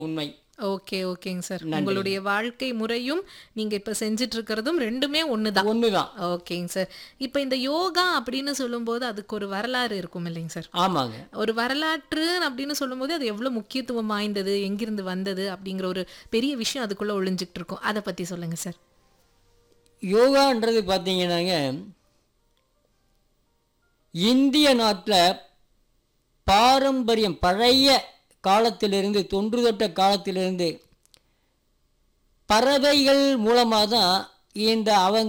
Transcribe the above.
உண்மை ஓகே ஓகேங்க சார் நன்றி. உங்களுடைய வாழ்க்கை முறையும் நீங்க இப்ப செஞ்சிட்டு இருக்கிறதும் ரெண்டுமே ஒண்ணுதான் ஒண்ணுதான் ஓகேங்க சார் இப்ப இந்த யோகா அப்படின்னு சொல்லும்போது அதுக்கு ஒரு வரலாறு இருக்கும் இல்லைங்க சார் ஆமாங்க ஒரு வரலாற்று அப்படின்னு சொல்லும்போது அது எவ்வளவு முக்கியத்துவம் வாய்ந்தது எங்கிருந்து வந்தது அப்படிங்கிற ஒரு பெரிய விஷயம் அதுக்குள்ள ஒளிஞ்சுக்கிட்டு இருக்கும் அதை பத்தி சொல்லுங்க சார் யோகான்றது பார்த்தீங்கன்னாங்க இந்திய நாட்டில் பாரம்பரியம் பழைய காலத்திலிருந்து தொன்று தொட்ட காலத்திலிருந்து பறவைகள் மூலமாக தான் இந்த அவங்க